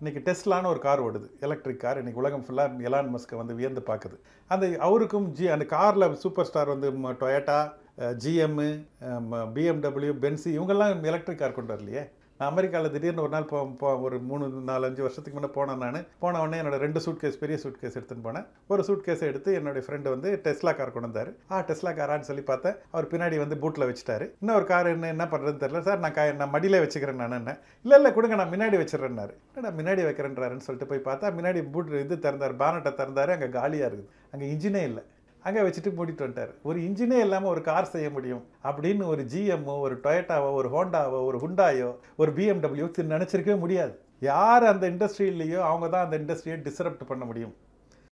இன்னைக்கு டெஸ்லான்னு ஒரு கார் ஓடுது எலக்ட்ரிக் கார் இன்னைக்கு உலகம் ஃபுல்லாக எலான் மஸ்கை வந்து வியந்து பார்க்குது அந்த அவருக்கும் ஜி அந்த காரில் சூப்பர் ஸ்டார் வந்து டொயட்டா ஜிஎம்மு பிஎம்டபிள்யூ பென்சி இவங்கெல்லாம் எலக்ட்ரிக் கார் கொண்டு வரலையே நான் அமெரிக்காவில் திடீர்னு ஒரு நாள் போ போ ஒரு மூணு நாலு அஞ்சு வருஷத்துக்கு முன்னே போனேன் நான் போன உடனே என்னோட ரெண்டு சூட் கேஸ் பெரிய சூட் கேஸ் எடுத்துன்னு போனேன் ஒரு சூட் கேஸை எடுத்து என்னுடைய ஃப்ரெண்டு வந்து டெஸ்லா கார் கொண்டு வந்தார் ஆ டெஸ்லா காரான்னு சொல்லி பார்த்தேன் அவர் பின்னாடி வந்து பூட்டில் வச்சுட்டாரு இன்னொரு கார் என்ன என்ன பண்ணுறதுன்னு தெரியல சார் நான் கா நான் மடியிலே வச்சுக்கிறேன் நான் என்ன இல்லை இல்லை கொடுங்க நான் முன்னாடி வச்சிடறேன்னாரு நான் முன்னாடி வைக்கிறேன்றாருன்னு சொல்லிட்டு போய் பார்த்தா முன்னாடி பூட் இது திறந்தார் பானட்டை திறந்தாரு அங்கே காலியாக இருக்குது அங்கே இன்ஜினே இல்லை அங்கே வச்சுட்டு மூடிட்டு வந்துட்டார் ஒரு இன்ஜினே இல்லாமல் ஒரு கார் செய்ய முடியும் அப்படின்னு ஒரு ஜிஎம்மோ ஒரு டொயட்டாவோ ஒரு ஹோண்டாவோ ஒரு ஹுண்டாயோ ஒரு பிஎம்டபிள்யூ நினச்சிருக்கவே முடியாது யார் அந்த இண்டஸ்ட்ரியிலையோ அவங்க தான் அந்த இண்டஸ்ட்ரியை டிஸ்ரப்ட் பண்ண முடியும்